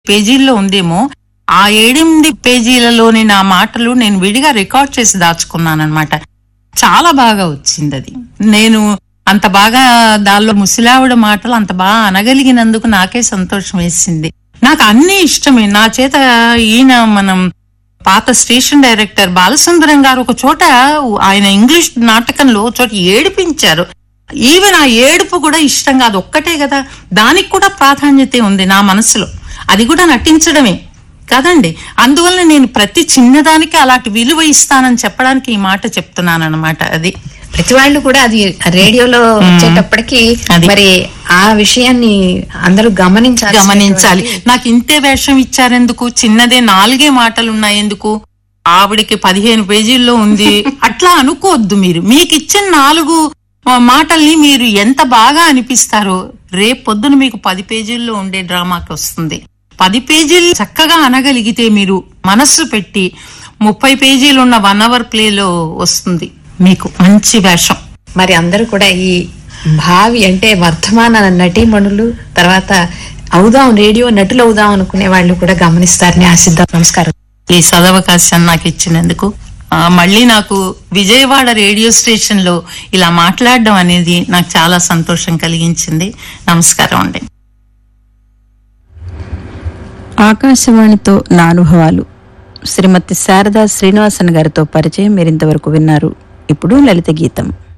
పేజీల్లో ఉందేమో ఆ ఏడెనిమిది పేజీలలోని నా మాటలు నేను విడిగా రికార్డ్ చేసి దాచుకున్నాను అనమాట చాలా బాగా వచ్చింది అది నేను అంత బాగా దానిలో ముసిలావిడ మాటలు అంత బాగా అనగలిగినందుకు నాకే సంతోషం వేసింది నాకు అన్ని ఇష్టమే నా చేత ఈయన మనం పాత స్టేషన్ డైరెక్టర్ బాలసుందరం గారు ఒక చోట ఆయన ఇంగ్లీష్ నాటకంలో ఒక చోట ఏడిపించారు ఈవెన్ ఆ ఏడుపు కూడా ఇష్టం కాదు ఒక్కటే కదా దానికి కూడా ప్రాధాన్యత ఉంది నా మనసులో అది కూడా నటించడమే కదండి అందువల్ల నేను ప్రతి చిన్నదానికి అలాంటి విలువ ఇస్తానని చెప్పడానికి ఈ మాట చెప్తున్నాను అనమాట అది ప్రతి వాళ్ళు కూడా అది రేడియోలో వచ్చేటప్పటికి అది. మరి ఆ విషయాన్ని అందరూ గమనించాలి గమనించాలి నాకు ఇంతే వేషం ఇచ్చారెందుకు చిన్నదే నాలుగే మాటలు ఉన్నాయి ఎందుకు ఆవిడకి పదిహేను పేజీల్లో ఉంది అట్లా అనుకోవద్దు మీరు మీకు ఇచ్చిన నాలుగు ఆ, మాటల్ని మీరు ఎంత బాగా అనిపిస్తారో రేపు పొద్దున మీకు పది పేజీల్లో ఉండే డ్రామాకి వస్తుంది పది పేజీలు చక్కగా అనగలిగితే మీరు మనస్సు పెట్టి ముప్పై పేజీలు ఉన్న వన్ అవర్ ప్లేలో వస్తుంది మీకు మంచి వేషం మరి అందరూ కూడా ఈ భావి అంటే వర్ధమాన నటీమణులు తర్వాత అవుదాం రేడియో నటులు అవుదాం అనుకునే వాళ్ళు కూడా గమనిస్తారని ఆశిద్దాం నమస్కారం ఈ సదవకాశాన్ని నాకు ఇచ్చినందుకు ఆ, మళ్ళీ నాకు విజయవాడ రేడియో స్టేషన్ లో ఇలా మాట్లాడడం అనేది నాకు చాలా సంతోషం కలిగించింది నమస్కారం అండి ఆకాశవాణితో నా అనుభవాలు శ్రీమతి శారదా శ్రీనివాసన్ గారితో పరిచయం మీరింతవరకు విన్నారు ఇప్పుడు లలిత గీతం